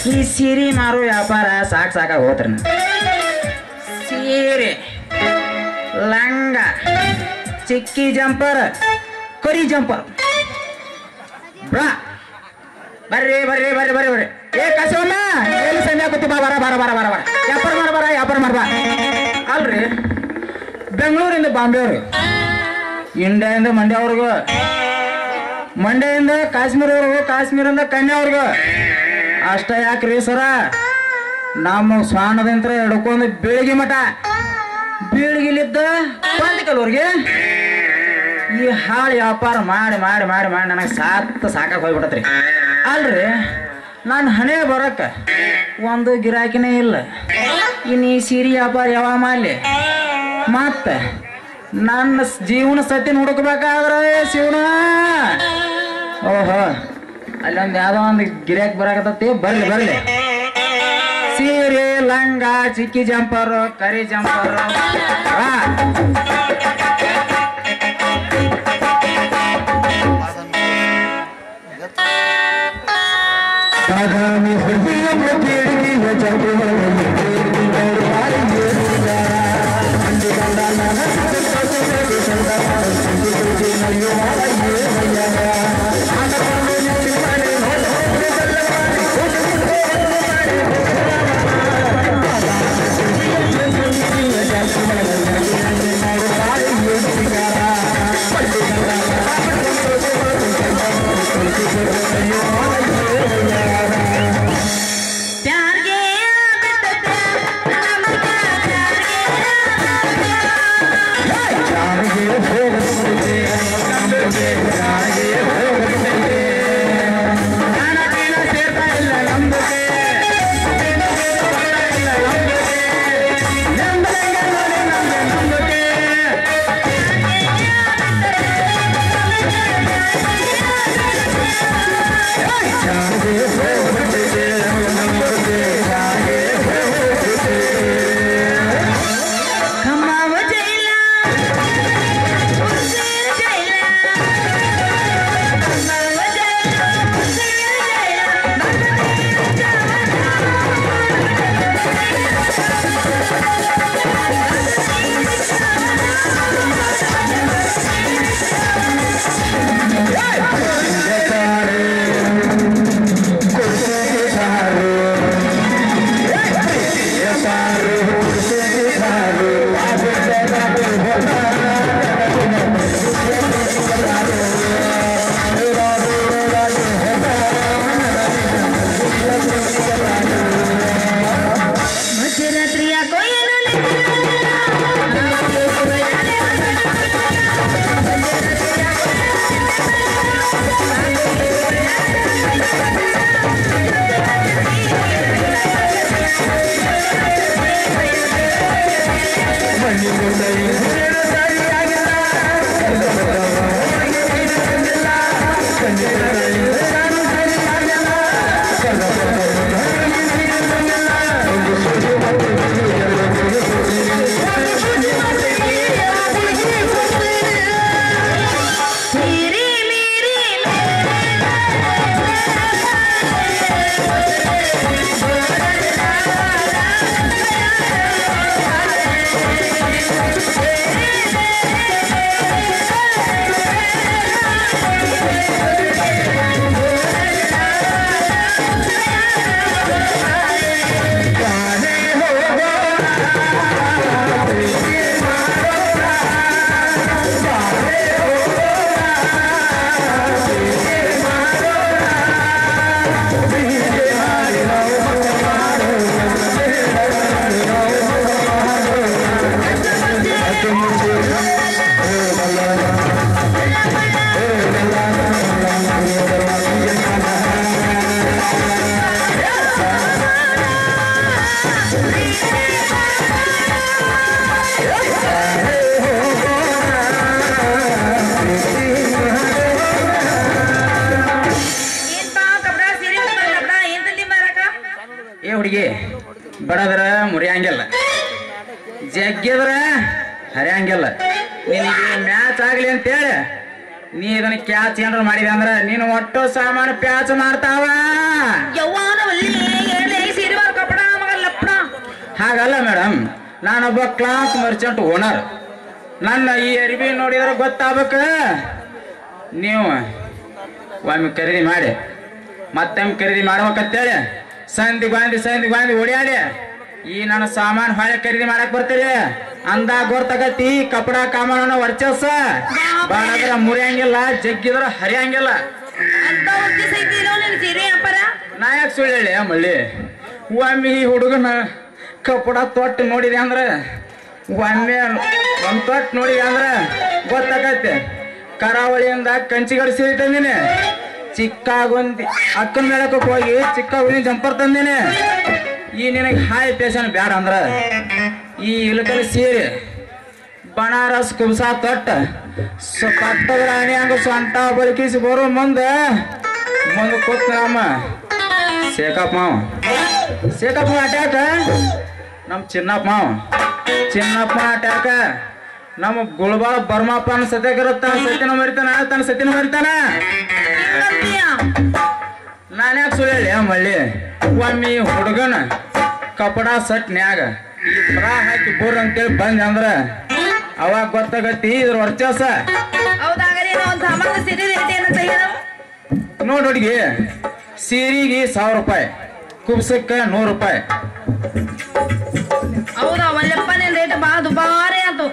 ಈ ಸೀರೆ ಮಾರೋ ವ್ಯಾಪಾರ ಸಾಕ್ ಸಾಕಾಗಿ ಹೋತ್ರಿ ನಾ ಸೀರೆ ಲಂಗ ಚಿಕ್ಕಿ ಜಂಪರ್ ಕರಿ ಜಂಪರ್ ಬ್ರಾ ಬರ್ರಿ ಬರ್ರಿ ಬರ್ರಿ ಬರ್ರಿ ಬರ್ರಿ ಏ ಕಸವಮ್ಮ ಎಲ್ಲಿ ಸಂಜೆ ಕೂತಿ ಬಾ ಬರ ಬರ ಬರ ಬರ ಬರ ವ್ಯಾಪಾರ ಮಾಡ ಬರ ವ್ಯಾಪಾರ ಮಾಡ ಬಾ ಅಲ್ರಿ ಬೆಂಗಳೂರಿಂದ ಬಾಂಬೆವ್ರಿ ಇಂಡಿಯಾದಿಂದ ಮಂಡ್ಯವ್ರಿಗೂ ಮಂಡ್ಯದಿಂದ ಕಾಶ್ಮೀರವ್ರಿಗೂ ಕಾಶ್ಮೀರದಿಂದ ಕನ್ಯಾವ್ರಿಗೂ ಅಷ್ಟ ಯಾಕ್ರಿ ಸರ ನಮ್ಮ ಸ್ವಾನದಂತ್ರ ಹಿಡ್ಕೊಂಡು ಬೀಳಿಗೆ ಮಠ ಬೀಳಿಗಿಲಿದ್ದ ಪಂಚಕಲ್ವರ್ಗೆ ಈ ಹಾಳು ವ್ಯಾಪಾರ ಮಾಡಿ ಮಾಡಿ ಮಾಡಿ ಮಾಡಿ ನನಗೆ ಸಾತ್ ಸಾಕಾಗಿ ಹೋಗ್ಬಿಟ್ಟತ್ರಿ ಅಲ್ರಿ ನಾನು ಹಣೆ ಬರಕ್ಕ ಒಂದು ಗಿರಾಕಿನೇ ಇಲ್ಲ ಇನ್ನು ಈ ಸೀರೆ ವ್ಯಾಪಾರ ಯಾವಾಗ ಮಾಡಲಿ ಮತ್ತೆ ನನ್ನ ಸ್- ಜೀವನ ಸತ್ಯ ಹುಡುಕ್ಬೇಕಾದ್ರೆ ಶಿವನ ಓಹೋ ಅಲ್ಲೊಂದು ಯಾವುದೋ ಒಂದು ಗಿರಾಕಿ ಬರಾಕತ್ತತಿ ಬರ್ಲಿ ಬರ್ಲಿ ಸೀರೆ ಲಂಗ ಚಿಕ್ಕಿ ಜಂಪರು ಕರಿ ಜಂಪರು ವಾ ஆகாமி ஹிருதயம் தேடிய ஜம்புவனை தேடினார் வாழிய அன்று கண்டால் மனசு பசுமை சொந்தமான சென்று கொண்டு நையோ வாழையே வையாக அந்த பாம்பு நெற்றி பாடு நோடு செல்லவாடி प्यार के आदत प्यार नमका प्यार के ಜಾರಿಗೆ ಹೋಗುತ್ತೆ ನಮಗೆ ಜಾರಿಗೆ ಹೋಗುತ್ತೆ ಜ್ಞಾನ ಪೀನ ಸೇರ್ತಾ ಇಲ್ಲ ನಂಬಿಕೆ ಪೀನ ಪೀನ ಬರ್ತಾ ಇಲ್ಲ ನಂಬಿಕೆ ನಂಬದಂಗೆ ನೋಡಿ ನಮ್ಗೆ ನಂಬಿಕೆ ಜಾರಿಗೆ ಹೋಗುತ್ತೆ ನಮಗೆ ಜಾರಿಗೆ ಹೋಗುತ್ತೆ खमाव जैला उसेर जैला खमाव जैला उसेर जैला ಮಧ್ಯರಾತ್ರಿಯ ಕೊಯ್ಯಲು ಮೇರಿ ಮೇರಿ ಏನ್ ಬಾ ಕಪಡ ಸೀರೆ ಉಟ್ಕೊಂಡ್ ಕಪಡ ಏನ್ ತಂದಿ ಮಾರಕ ಏ ಹುಡುಗಿ ಬಡದ್ರ ಮುರಿಯಂಗಿಲ್ಲ ಜಗ್ಗಿದ್ರ ಹರಿಯಂಗಿಲ್ಲ ನಿನಗೆ ಮ್ಯಾಚ್ ಆಗ್ಲಿ ಅಂತೇಳಿ ನೀ ಇದನ್ನ ಕ್ಯಾಚ್ ಏನಾರ ಮಾಡಿದೆ ಅಂದ್ರ ನೀನು ಒಟ್ಟು ಸಾಮಾನು ಪ್ಯಾಚ್ ಮಾಡ್ತಾವ ಯವ್ವಾನವಲ್ಲಿ ಹಾಗಲ್ಲ ಮೇಡಮ್ ನಾನೊಬ್ಬ ಕ್ಲಾತ್ ಮರ್ಚೆಂಟ್ ಓನರ್ ನನ್ನ ಈ ಅರಿವಿ ನೋಡಿದ್ರೆ ಗೊತ್ತಾಗಬೇಕು ನೀವು ಒಮ್ಮೆ ಖರೀದಿ ಮಾಡಿ ಮತ್ತೊಮ್ಮೆ ಖರೀದಿ ಮಾಡ್ಬೇಕಂತೇಳಿ ಸಂದಿ ಗಾಂಧಿ ಸಂದಿ ಗಾಂಧಿ ಓಡ್ಯಾಡಿ ಈ ನನ್ನ ಸಾಮಾನು ಹೊಳೆ ಖರೀದಿ ಮಾಡಕ್ ಬರ್ತೀರಿ ಅಂದಾಗ ಗೊತ್ತಾಗತ್ತಿ ಕಪಡ ಕಾಮನ ವರ್ಚಸ್ಸ ಬಾಳದ್ರ ಮುರಿಯಂಗಿಲ್ಲ ಜಗ್ಗಿದ್ರ ಹರಿಯಂಗಿಲ್ಲ ಅಂತ ಉದ್ದಿ ಸೈತಿ ಏನೋ ನಿನ್ ಸೀರೆ ಅಪ್ಪರ ನಾ ಯಾಕೆ ಸುಳ್ಳು ಹೇಳಿ ಮಳ್ಳಿ ಒಮ್ಮೆ ಈ ಹುಡುಗನ ಕಪಡ ತೊಟ್ಟು ನೋಡಿದೆ ಅಂದ್ರೆ ಒಮ್ಮೆ ಒಂದು ತೊಟ್ಟು ನೋಡಿದೆ ಅಂದ್ರೆ ಗೊತ್ತಾಗತ್ತೆ ಕರಾವಳಿಯಿಂದ ಕಂಚಿಗಡಿ ಸೀರೆ ತಂದಿನಿ ಚಿಕ್ಕಾಗೊಂದಿ ಅಕ್ಕನ ಮೇಳಕ್ಕೆ ಹೋಗಿ ಚಿಕ್ಕಾಗೊಂದಿ ಜಂಪರ್ ತಂದಿನಿ ಈ ನಿನಗೆ ಹಾಯ್ ಪೇಷನ್ ಬ್ಯಾಡ ಅಂದ್ರ ಈ ಇಲಕಲ್ ಸೀರೆ ಬನಾರಸ್ ಕುಬ್ಸಾ ತೊಟ್ಟ ಪಟ್ಟದ ರಾಣಿ ಹಂಗ ಸೊಂಟ ಬಲಕಿಸಿ ಬರೋ ಮುಂದೆ ಮುಂದೆ ಕೂತ್ ನಮ್ಮ ಶೇಖಪ್ಪ ಮಾವ ಶೇಖಪ್ಪ ಮಾವ ಅಟ್ಯಾಕ ನಮ್ಮ ಚಿನ್ನಪ್ಪ ಮಾವ ಚಿನ್ನಪ್ಪ ಮಾವ ಅಟ್ಯಾಕ ನಮ್ಮ ಗುಳ್ಬಾಳ ಬರ್ಮಪ್ಪನ ಸತ್ಯಾಗಿರುತ್ತ ಸತ್ಯನ ಮರಿತಾನ ತನ್ನ ಸತ್ಯನ ಮರಿತಾನ ಹಿಂಗಂತೀಯ ನಾನು ಯಾಕೆ ಸುಳ್ಳು ಹೇಳಿ ಮಳ್ಳಿ ಒಮ್ಮೆ ಈ ಹುಡುಗನ ಕಪಡ ಸಟ್ನ್ಯಾಗ ಈ ಬ್ರಾ ಹಾಕಿ ಬುರ್ ಅಂತೇಳಿ ಬಂದೆ ಅಂದ್ರ ಅವಾಗ ಗೊತ್ತಾಗತ್ತಿ ಇದ್ರ ವರ್ಚಸ್ಸ ಹೌದಾಗಲಿ ಏನೋ ಒಂದ್ ಸಾಮಾನ್ಯ ಸೀರೆ ರೇಟ್ ಏನಂತ ಹೇಳು ನೋಡ್ ಹುಡುಗಿ ಸೀರೆಗೆ ಸಾವಿರ ರೂಪಾಯಿ ಕುಬ್ಸಕ್ಕ ನೂರು ರೂಪಾಯಿ ಹೌದಾ ಒಳ್ಳೆಪ್ಪ ನಿನ್ ರೇಟ್ ಬಾ ದುಬಾರಿ ಆತು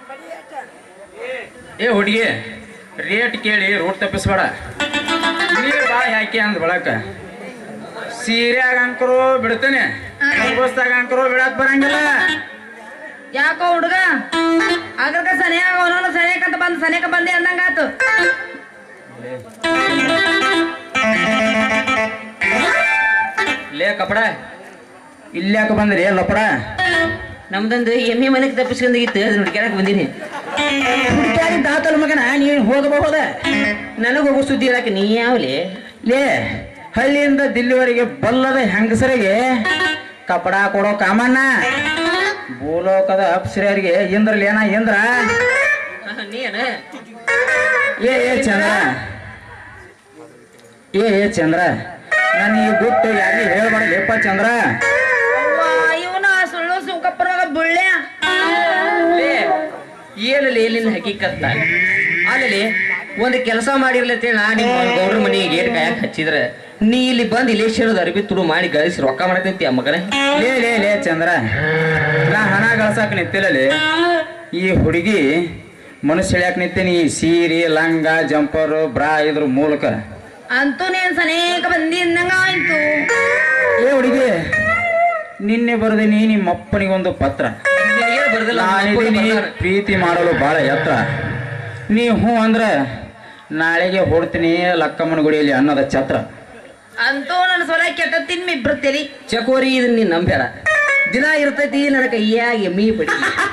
ಏ ಹುಡುಗಿ ರೇಟ್ ಕೇಳಿ ರೋಡ್ ತಪ್ಪಿಸ್ಬೇಡ ನೀರು ಬಾಯಿ ಹಾಕಿ ಅಂದ್ ಬಳಕ ಸೀರೆಯಾಗ ಅಂಕರು ಬಿಡ್ತೇನೆ ಬಸ್ದಾಗ ಅಂಕರು ಬಿಡಕ್ ಬರಂಗಿಲ್ಲ ಯಾಕೋ ಹುಡುಗ ಅಗ್ರಕ ಸನಿಯಾಗ ಅವನವನು ಸನಿಯಕಂತ ಬಂದ್ ಸನಿಯಕ ಬಂದೆ ಅಂದಂಗಾತು ಲೇ ಕಪಡ ಇಲ್ಯಾಕ ಬಂದ್ರಿ ಲಪಡ ನಮ್ದೊಂದು ಎಮ್ಮೆ ಮನೆಗೆ ತಪ್ಪಿಸ್ಕೊಂಡಿತ್ತು ಅದನ್ನ ಹುಡ್ಕ್ಯಾಡಕ್ ಬಂದೀನಿ ಹುಡುಕಾಡಿ ದಾತಲ್ ಮಗನ ನೀನು ಹೋಗಬಹುದ ನನಗೆ ಹೋಗೋ ಸುದ್ದಿ ಹೇಳಕ್ಕೆ ನೀ ಯಾವಲಿ ಲೇ ಹಳ್ಳಿಯಿಂದ ದಿಲ್ಲಿವರೆಗೆ ಬಲ್ಲದ ಹೆಂಗಸರಿಗೆ ಕಪಡ ಕೊಡೋ ಕಾಮಣ್ಣ ಭೂಲೋಕದ ಅಪ್ಸರಿಯರಿಗೆ ಇಂದ್ರಲಿ ಏನ ಇಂದ್ರ ನೀನ ಏ ಏ ಚಂದ್ರ ಏ ಏ ಚಂದ್ರ ನಾನು ಈ ಗುಟ್ಟು ಯಾರಿಗೆ ಹೇಳ್ಬೇಡ ಲೇಪ ಚಂದ್ರ ಇವನ ಸುಳ್ಳು ಸುಂಕಪ್ಪನ ಬುಳ್ಳ್ಯ ಏನಲ್ಲಿ ಎಲ್ಲಿನ ಹಕೀಕತ್ತ ಅಲ್ಲಿ ಒಂದು ಕೆಲಸ ಮಾಡಿರ್ಲತ್ತೇಳಿ ನಾ ನಿಮ್ಮ ಗೌಡ್ರ ಮನೆಗೆ ಗೇಟ್ ಕಾಯಕ್ ಹಚ್ಚಿದ್ರ ನೀ ಇಲ್ಲಿ ಬಂದು ಇಲೆಕ್ಷನ್ ಅರ್ಬಿ ತುಡು ಮಾಡಿ ಗಳಿಸಿ ರೊಕ್ಕ ಮಾಡತೈತಿ ಆ ಮಗನ ಲೇ ಲೇ ಲೇ ಚಂದ್ರ ನಾ ಹಣ ಗಳಸಾಕ ನಿಂತಿಲ್ಲಲಿ ಈ ಹುಡುಗಿ ಮನುಷ್ಯ ಹೇಳ್ಯಾಕ ನಿಂತೀನಿ ಈ ಸೀರೆ ಲಂಗ ಜಂಪರ್ ಬ್ರಾ ಇದ್ರ ಮೂಲಕ ಅಂತೂ ನೀನ್ ಸನೇಕ ಬಂದಿ ಅಂದಂಗ ಆಯ್ತು ಏ ಹುಡುಗಿ ನಿನ್ನೆ ಬರೆದಿನಿ ನಿಮ್ಮ ಅಪ್ಪನಿಗೊಂದು ಪತ್ರ ನಿನಗೇನು ಬರ್ದಿಲ್ಲ ನಮ್ಮ ಅಪ್ಪನ ನಾನಿದೀನಿ ಬರ್ದಾರ. ಪ್ರೀತಿ ಮಾಡಲು ಬಹಳ ಎತ್ತರ ನೀ ಹ್ಞೂ ಅಂದ್ರೆ ನಾಳೆಗೆ ಹೊಡ್ತೀನಿ ಲಕ್ಕಮ್ಮನ ಗುಡಿಯಲ್ಲಿ ಅನ್ನದ ಛತ್ರ ಅಂತೂ ನನ್ನ ಸೊಲ ಕೆಟ್ಟ ತಿನ್ಮಿ ಇಬ್ರು ತೆಲಿ ಚಕೋರಿ ಇದನ್ನ ನೀನ್ ನಂಬ್ಯಾಡ ದಿನ ಇರ್ತೈತಿ ನನ್ನ ಕೈಯಾಗ ಎಮ್ಮಿ ಬಡಿ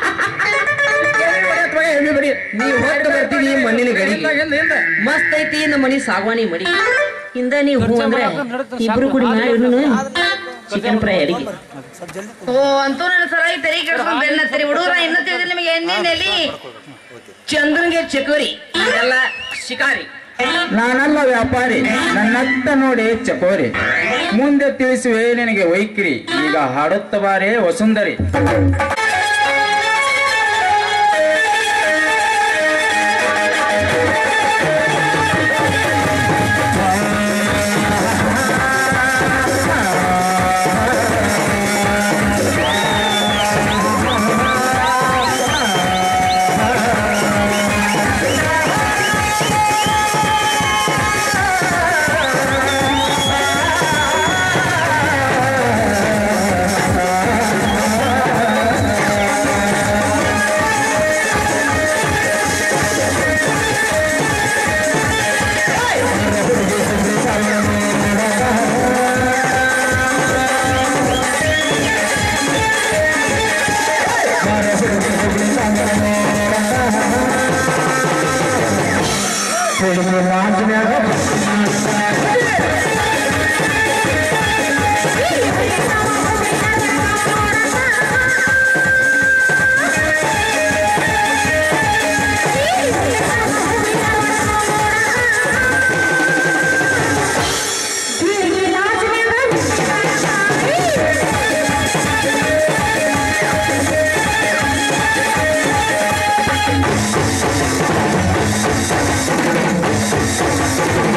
ನೀ ಹೊಟ್ಟು ಬರ್ತೀವಿ ಮಣ್ಣಿನ ಗಡಿಗೆ ಮಸ್ತ್ ಐತಿ ನಮ್ಮ ಮನಿ ಸಾಗವಾನಿ ಮಡಿ ಹಿಂದ ನೀವು ಹೂ ಅಂದ್ರೆ ಇಬ್ರು ಕೂಡಿ ಮಾಡಿ ಚಿಕನ್ ಫ್ರೈ ಅಡಿಗೆ ಓ ಅಂತೂ ನನ್ನ ಸಲ ಈ ತೆರಿ ಕೆಡ್ಸ್ಕೊಂಡ್ ಬೆನ್ನ ತೆರಿ ಹುಡುಗರ ಇನ್ನ ತಿಳಿದಿಲ್ಲ ನಿಮಗೆ ಎಣ್ಣೆಲಿ ಚಂದ್ರನ್ಗೆ ಚಕೋರಿ ಇದೆಲ್ಲ ಶಿಕಾರಿ ನಾನಲ್ಲ ವ್ಯಾಪಾರಿ ನನ್ನತ್ತ ನೋಡಿ ಚಕೋರಿ ಮುಂದೆ ತಿಳಿಸುವೆ ನಿನಗೆ ವೈಖರಿ ಈಗ ಹಾಡುತ್ತ ಬಾರೆ ವಸುಂದರಿ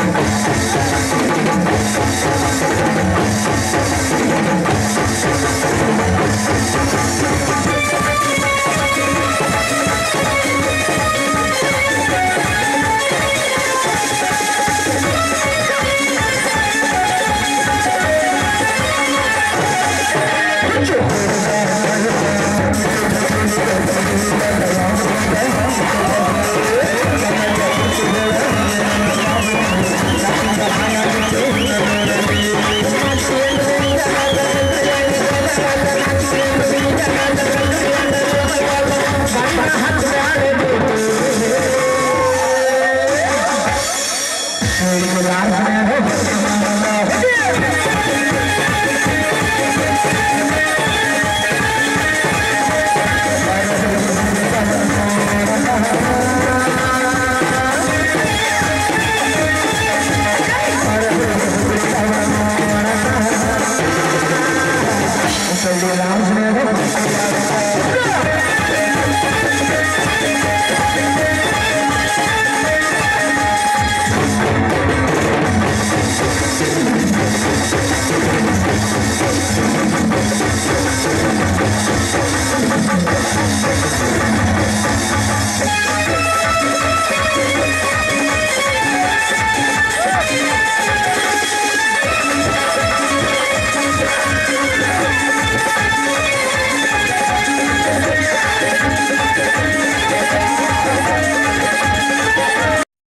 ಯಾರ